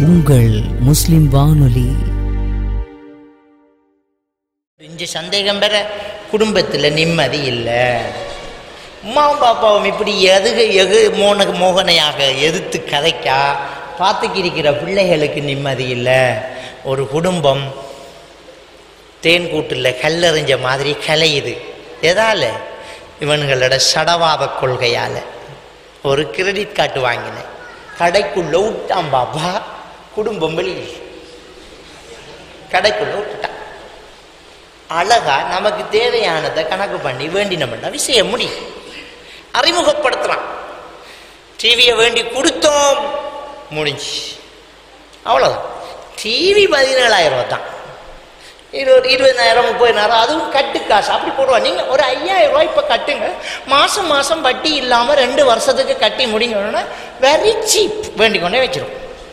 உங்கள் முஸ்லிம் வானொலி இஞ்சி சந்தேகம் பெற குடும்பத்தில் நிம்மதி இல்லை உமாவும் பாப்பாவும் இப்படி எதுகு எகு மோன மோகனையாக எதிர்த்து கதைக்கா பார்த்துக்கிருக்கிற பிள்ளைகளுக்கு நிம்மதி இல்லை ஒரு குடும்பம் தேன் கூட்டில் கல்லெறிஞ்ச மாதிரி கலையுது எதால இவன்களோட சடவாத கொள்கையால் ஒரு கிரெடிட் கார்டு வாங்கினேன் கடைக்குள்ள விட்டான் பாப்பா குடும்பம் வெளியே கடைக்குள்ள விட்டுட்டான் அழகா நமக்கு தேவையானதை கணக்கு பண்ணி வேண்டினோம்னா விஷயம் முடியும் அறிமுகப்படுத்துறான் டிவியை வேண்டி கொடுத்தோம் முடிஞ்சு அவ்வளோதான் டிவி பதினேழாயிரம் ரூபா தான் இருபது இருபதாயிரம் முப்பதாயிரம் அதுவும் கட்டு காசு அப்படி போடுவா நீங்கள் ஒரு ஐயாயிரம் ரூபாய் இப்போ கட்டுங்க மாதம் மாதம் வட்டி இல்லாமல் ரெண்டு வருஷத்துக்கு கட்டி முடிங்கணும்னா வெரி சீப் வேண்டிக் கொண்டே வச்சிரும்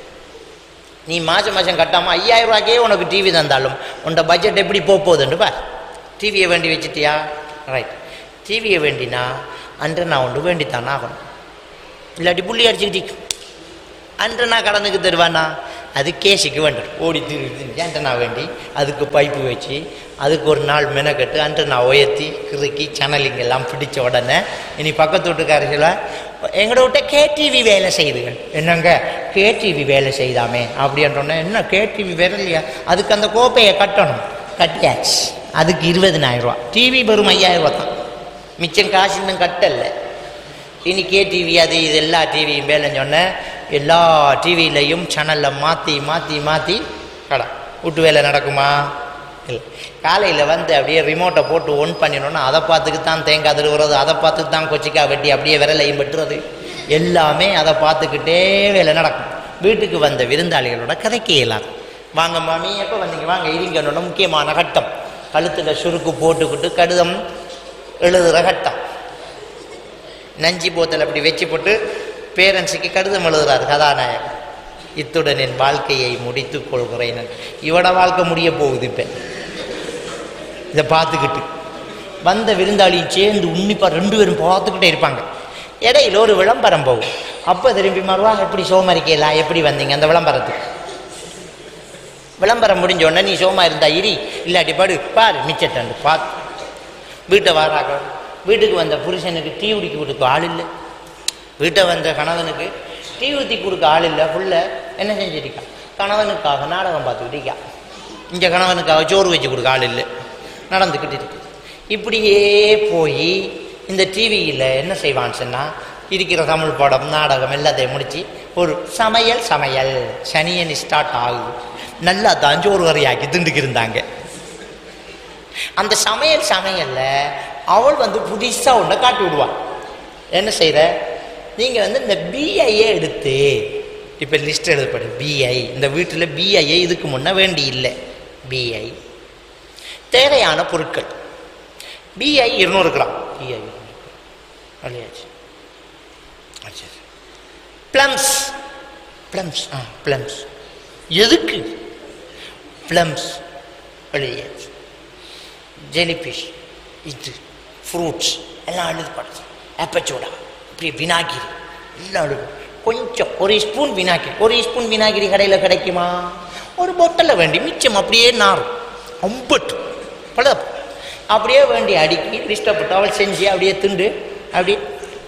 நீ மாதம் மாதம் கட்டாமல் ஐயாயிரம் ரூபாய்க்கே உனக்கு டிவி தந்தாலும் உன்னோட பட்ஜெட் எப்படி போக போகுதுன்னு பார் டிவியை வேண்டி வச்சிட்டியா ரைட் டிவியை வேண்டினா அன்று நான் ஒன்று வேண்டித்தான் ஆகணும் இல்லாட்டி புள்ளி அடிச்சுக்கிட்டு அன்று நான் கடனுக்கு தருவானா அது கேஸுக்கு வேண்டும் ஓடி திரு ஏன்ட்ட நான் வேண்டி அதுக்கு பைப்பு வச்சு அதுக்கு ஒரு நாள் மெனக்கட்டு அன்று நான் உயர்த்தி கிறுக்கி சேனலிங் எல்லாம் பிடிச்ச உடனே இனி பக்கத்து வீட்டுக்காரர்கள எங்களோட விட்ட கேடிவி வேலை செய்யுதுகள் என்னங்க கேடிவி வேலை செய்தாமே அப்படின்றோன்னே என்ன கேடிவி வேலை இல்லையா அதுக்கு அந்த கோப்பையை கட்டணும் கட்டியாச்சு அதுக்கு இருபதினாயிரம் ரூபா டிவி வெறும் ஐயாயிரம் ரூபா தான் மிச்சம் காசு இன்னும் கட்டலை இனி கே டிவி அது இது எல்லா டிவியும் வேலை சொன்னேன் எல்லா டிவிலையும் சேனலில் மாற்றி மாற்றி மாற்றி கடை வீட்டு வேலை நடக்குமா இல்லை காலையில் வந்து அப்படியே ரிமோட்டை போட்டு ஒன் பண்ணினோன்னா அதை பார்த்துக்கு தான் தேங்காய் திருவுறது அதை பார்த்துக்கு தான் கொச்சிக்காய் வெட்டி அப்படியே விரலையும் வெட்டுறது எல்லாமே அதை பார்த்துக்கிட்டே வேலை நடக்கும் வீட்டுக்கு வந்த விருந்தாளிகளோட கதைக்கு இயலாது வாங்க மாமி எப்போ வந்தீங்க வாங்க இருங்கன்னோட முக்கியமான கட்டம் கழுத்தில் சுருக்கு போட்டுக்கிட்டு கடிதம் எழுதுகிற கட்டம் நஞ்சி போத்தல் அப்படி வச்சு போட்டு பேரண்ட்ஸுக்கு கடிதம் எழுதுறாரு கதாநாயகன் இத்துடன் என் வாழ்க்கையை முடித்துக் கொள்கிறேன் இவட வாழ்க்கை முடிய போகுது இப்போ இதை பார்த்துக்கிட்டு வந்த விருந்தாளியும் சேர்ந்து உன்னிப்பாக ரெண்டு பேரும் பார்த்துக்கிட்டே இருப்பாங்க இடையில ஒரு விளம்பரம் போகும் அப்போ திரும்பி மறுவா எப்படி சோமரிக்கலாம் எப்படி வந்தீங்க அந்த விளம்பரத்துக்கு விளம்பரம் முடிஞ்ச உடனே நீ சோமா இருந்தா இரி இல்லாட்டி பாடு பாரு மிச்சட்டண்டு பார்த்து வீட்டை வாராக வீட்டுக்கு வந்த புருஷனுக்கு டீ குடிக்க கொடுக்க ஆள் இல்லை வீட்டை வந்த கணவனுக்கு டீ ஊற்றி கொடுக்க ஆள் இல்லை புள்ள என்ன செஞ்சிருக்கான் கணவனுக்காக நாடகம் பார்த்துக்கிட்டு இருக்கா இங்கே கணவனுக்காக சோறு வச்சு கொடுக்க ஆள் இல்லை நடந்துக்கிட்டு இருக்கு இப்படியே போய் இந்த டிவியில் என்ன செய்வான்னு சொன்னால் இருக்கிற தமிழ் படம் நாடகம் எல்லாத்தையும் முடித்து ஒரு சமையல் சமையல் சனியன் ஸ்டார்ட் ஆகுது நல்லா தான் சோறு வரையாக்கி திண்டுக்கு இருந்தாங்க அந்த சமையல் சமையல்ல அவள் வந்து புதுசாக ஒன்றை காட்டி விடுவாள் என்ன செய்கிற நீங்கள் வந்து இந்த பிஐயே எடுத்து இப்போ லிஸ்ட் எழுதப்படு பிஐ இந்த வீட்டில் பிஐயே இதுக்கு முன்னே வேண்டி இல்லை பிஐ தேவையான பொருட்கள் பிஐ இருநூறு கிராம் பிஐ அழியாச்சு ப்ளம்ஸ் ப்ளம்ஸ் ஆ ப்ளம்ஸ் எதுக்கு ப்ளம்ஸ் வெளியாச்சு ஜெலிஃபிஷ் இது ஃப்ரூட்ஸ் எல்லாம் எழுது படுத்து ஆப்பச்சோடா இப்படி வினாகிரி எல்லாம் எழுது கொஞ்சம் ஒரு ஸ்பூன் வினாகிரி ஒரு ஸ்பூன் வினாகிரி கடையில் கிடைக்குமா ஒரு பொட்டலில் வேண்டி மிச்சம் அப்படியே நாரும் அம்பட்டு பழுத அப்படியே வேண்டி அடுக்கி இஷ்டப்பட்டு அவள் செஞ்சு அப்படியே திண்டு அப்படி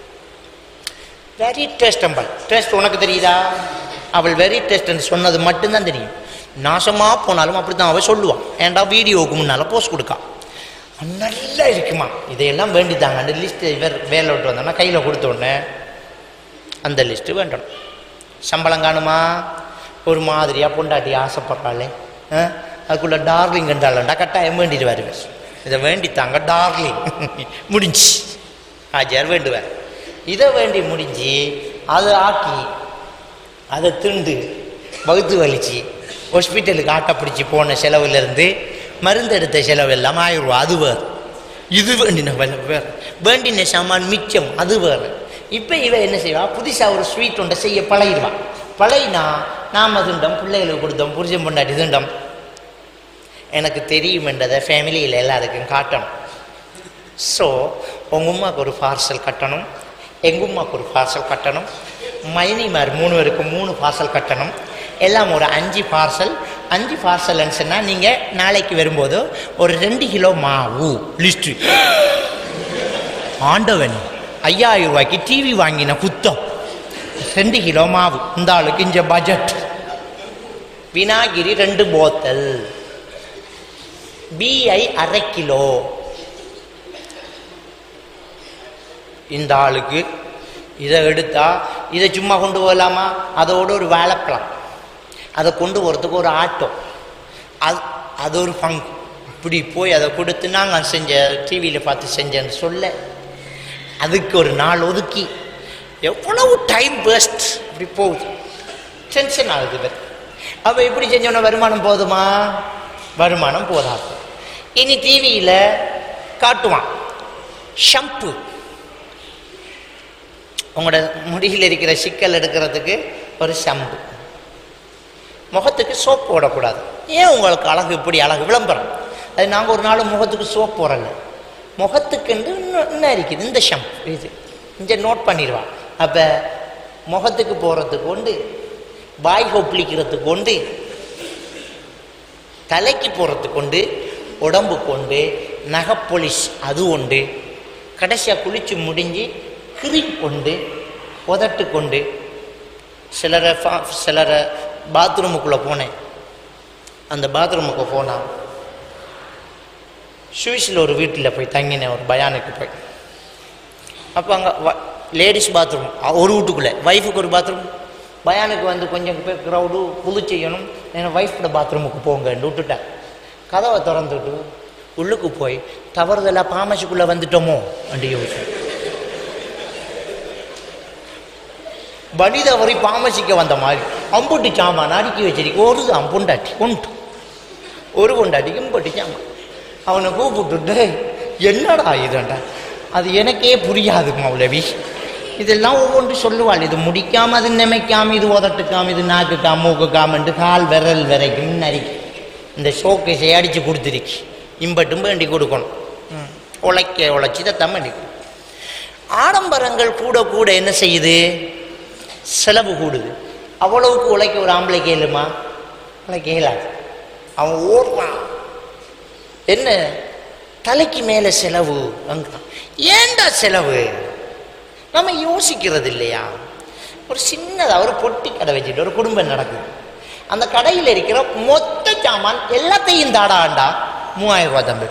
வெரி டேஸ்டம்பிள் டேஸ்ட் உனக்கு தெரியுதா அவள் வெரி டேஸ்ட்னு சொன்னது மட்டும்தான் தெரியும் நாசமாக போனாலும் அப்படி தான் அவள் சொல்லுவான் ஏன்டா வீடியோவுக்கு முன்னால் போஸ்ட் கொடுக்கா நல்லா இருக்குமா இதையெல்லாம் வேண்டித்தாங்க அந்த லிஸ்ட்டு வேற வேலை விட்டு வந்தோம்னா கையில் கொடுத்த உடனே அந்த லிஸ்ட்டு வேண்டணும் சம்பளம் காணுமா ஒரு மாதிரியாக பொண்டாட்டி ஆசைப்படுறாளே ஆ அதுக்குள்ளே டார்லிங் என்றாலண்டா கட்டாயம் வேண்டிட்டு வருவேன் இதை வேண்டித்தாங்க டார்லிங் முடிஞ்சு ஆஜியார் வேண்டுவார் இதை வேண்டி முடிஞ்சு அதை ஆக்கி அதை திண்டு வகுத்து வலிச்சு ஹாஸ்பிட்டலுக்கு ஆட்டை பிடிச்சி போன செலவுலேருந்து மருந்து எடுத்த செலவு எல்லாம் ஆயிரம் ரூபா அது வேறு இது வேண்டின வேலை வேறு வேண்டின சாமான் மிச்சம் அது வேறு இப்போ இவ என்ன செய்வா புதுசாக ஒரு ஸ்வீட் ஒன்றை செய்ய பழகிடுவா பழகினா நாம திண்டம் பிள்ளைகளுக்கு கொடுத்தோம் புருஷன் பொண்டாட்டி திண்டம் எனக்கு தெரியும் என்றதை ஃபேமிலியில் எல்லாருக்கும் காட்டணும் ஸோ உங்கள் உமாவுக்கு ஒரு பார்சல் கட்டணும் எங்கள் உமாவுக்கு ஒரு பார்சல் கட்டணும் மைனிமார் மூணு பேருக்கு மூணு பார்சல் கட்டணும் எல்லாம் ஒரு அஞ்சு பார்சல் அஞ்சு பார்சல்னு சொன்னால் நீங்கள் நாளைக்கு வரும்போது ஒரு ரெண்டு கிலோ மாவு லிஸ்ட்டு ஆண்டவன் ஐயாயிரம் ரூபாய்க்கு டிவி வாங்கின குத்தம் ரெண்டு கிலோ மாவு இந்த ஆளுக்கு இஞ்ச பட்ஜெட் வினாகிரி ரெண்டு போத்தல் பிஐ அரை கிலோ இந்த ஆளுக்கு இதை எடுத்தா இதை சும்மா கொண்டு போகலாமா அதோட ஒரு வாழைப்பழம் அதை கொண்டு போகிறதுக்கு ஒரு ஆட்டோ அது அது ஒரு பங்கு இப்படி போய் அதை கொடுத்து நாங்கள் செஞ்ச டிவியில் பார்த்து செஞ்சேன்னு சொல்ல அதுக்கு ஒரு நாள் ஒதுக்கி எவ்வளவு டைம் வேஸ்ட் இப்படி போகுது டென்ஷன் ஆகுது இவர் அப்போ இப்படி செஞ்சோன்னா வருமானம் போதுமா வருமானம் போதாது இனி டிவியில் காட்டுவான் ஷம்பு உங்களோட முடியில் இருக்கிற சிக்கல் எடுக்கிறதுக்கு ஒரு ஷம்பு முகத்துக்கு சோப் போடக்கூடாது ஏன் உங்களுக்கு அழகு இப்படி அழகு விளம்பரம் அது நாங்கள் ஒரு நாள் முகத்துக்கு சோப் போடலை முகத்துக்குண்டு இன்னும் இன்னும் இருக்குது இந்த ஷம்பு இது இங்கே நோட் பண்ணிடுவான் அப்போ முகத்துக்கு போகிறதுக்கு உண்டு வாய் கொப்பளிக்கிறதுக்கு உண்டு தலைக்கு போகிறதுக்கு உண்டு உடம்பு கொண்டு நகைப்பொலிஷ் அது உண்டு கடைசியாக குளித்து முடிஞ்சு கிரீம் கொண்டு உதட்டு கொண்டு சிலரை ஃபா- சிலரை பாத்ரூமுக்குள்ளே போனேன் அந்த பாத்ரூமுக்கு போனால் சுவிஸில் ஒரு வீட்டில் போய் தங்கினேன் ஒரு பயானுக்கு போய் அப்போ அங்கே லேடிஸ் பாத்ரூம் ஒரு வீட்டுக்குள்ளே ஒய்ஃபுக்கு ஒரு பாத்ரூம் பயானுக்கு வந்து கொஞ்சம் பேர் க்ரௌடு குளி செய்யணும் என் ஒய்ஃபோட பாத்ரூமுக்கு போங்கன்னு விட்டுட்டேன் கதவை திறந்துட்டு உள்ளுக்கு போய் தவறுதலாக பாமசிக்குள்ளே வந்துட்டோமோ அப்படி யோசிச்சேன் வழி தவறி பாமசிக்க வந்த மாதிரி அம்புட்டி சாமான் அடுக்கி வச்சிருக்கு ஒரு தான் பொண்டாட்டி கொண்டு ஒரு பொண்டாட்டிக்கு இம்புட்டி சாமான் அவனை கூப்பிட்டுட்டு என்னடா இதுண்டா அது எனக்கே புரியாது மௌலவி இதெல்லாம் ஒவ்வொன்று சொல்லுவாள் இது முடிக்காம அது நிமைக்காம இது உதட்டுக்காம இது நாக்குக்காம மூக்குக்காமன்ட்டு கால் விரல் வரைக்கும் நரிக்கு இந்த ஷோக்கேஸை அடித்து கொடுத்துருக்கு இம்பட்டும் வேண்டி கொடுக்கணும் ம். உழைக்க உழைச்சி தான் வேண்டி கொடுக்கணும். ஆடம்பரங்கள் கூட கூட என்ன செய்யுது செலவு கூடுது அவ்வளவுக்கு உழைக்க ஒரு ஆம்பளை கேளுமா உழைக்க இயலாது அவன் ஓடுறான் என்ன தலைக்கு மேலே செலவு அங்க ஏன்டா செலவு நம்ம யோசிக்கிறது இல்லையா ஒரு சின்னதாக ஒரு பொட்டி கடை வச்சுட்டு ஒரு குடும்பம் நடக்குது அந்த கடையில் இருக்கிற மொத்த சாமான் எல்லாத்தையும் தாடாண்டா மூவாயிரம் ரூபாய் தம்பி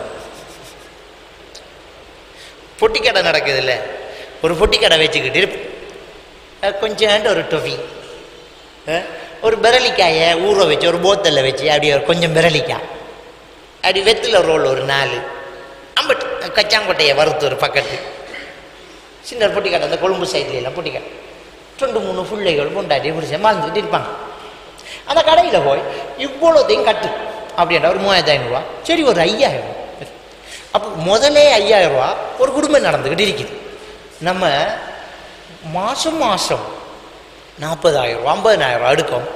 பொட்டி கடை நடக்குது இல்லை ஒரு பொட்டி கடை வச்சுக்கிட்டு இருப்ப- அஹ் கொஞ்சோண்டு ஒரு டொஃபி அஹ் ஒரு பிரலிக்காயை ஊற வச்சு ஒரு போத்தலில் வச்சு அப்படியே ஒரு கொஞ்சம் பிரலிக்காய் அப்படி வெத்தில ரோல் ஒரு நாலு அம்பட் கச்சாங்கொட்டையை வறுத்து ஒரு பக்கத்து சின்ன பொட்டி கடை அந்த கொழும்பு சைட்ல எல்லாம் பொட்டி கடை ரெண்டு மூணு பிள்ளைகள் பொண்டாட்டி பிடிச்ச மறந்துட்டு இருப்பாங்க அந்த கடையில் போய் இவ்வளோத்தையும் கட்டு அப்படின்ற ஒரு மூவாயிரத்து ஐநூறுரூவா சரி ஒரு ஐயாயிரம் அப்போ முதலே ஐயாயிரம் ரூபா ஒரு குடும்பம் நடந்துக்கிட்டு இருக்குது நம்ம மாதம் மாதம் நாற்பதாயிரம் ரூபா ஐம்பதனாயிரம் ரூபா எடுக்கும்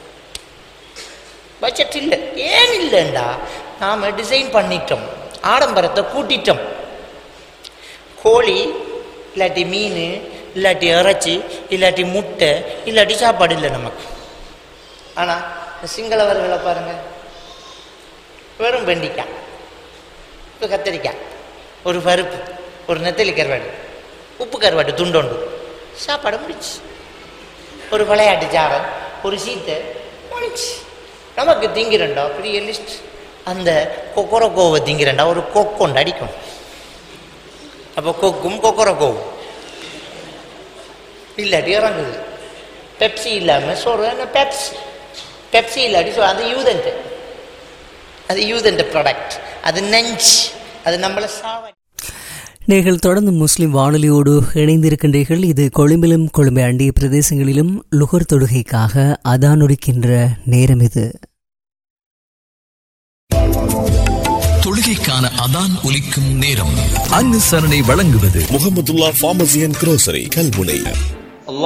பட்ஜெட் இல்லை ஏன் இல்லைண்டா நாம் டிசைன் பண்ணிட்டோம் ஆடம்பரத்தை கூட்டிட்டோம் கோழி இல்லாட்டி மீன் இல்லாட்டி இறைச்சி இல்லாட்டி முட்டை இல்லாட்டி சாப்பாடு இல்லை நமக்கு ஆனால் சிங்களவர்களை பாருங்க வெறும் வெண்டிக்காய் ஒரு கத்தரிக்காய் ஒரு பருப்பு ஒரு நெத்தலி கருவாடு உப்பு கருவாடு துண்டோண்டு சாப்பாடு முடிச்சு ஒரு விளையாட்டு சாரன் ஒரு சீத்தை முடிச்சு நமக்கு திங்கிறண்டா பெரிய லிஸ்ட் அந்த கொக்கரக்கோவை திங்கிறண்டா ஒரு கொக்கொண்டு அடிக்கும் அப்போ கொக்கும் கொக்கரக்கோவும் இல்லாட்டி இறங்குது பெப்சி இல்லாமல் சோறு என்ன பெப்சி பெப்சி இல்லாட்டி சோ அது யூதன்ட் அது யூதன்ட் ப்ராடக்ட் அது நஞ்சு அது நம்மளை சாவ நீங்கள் தொடர்ந்து முஸ்லிம் வானொலியோடு இணைந்திருக்கின்றீர்கள் இது கொழும்பிலும் கொழும்பை அண்டிய பிரதேசங்களிலும் லுகர் தொடுகைக்காக அதானொடுக்கின்ற நேரம் இது தொழுகைக்கான அதான் ஒலிக்கும் நேரம் அனுசரணை வழங்குவது Mohammadulla pharmacy and grocery Kalmunai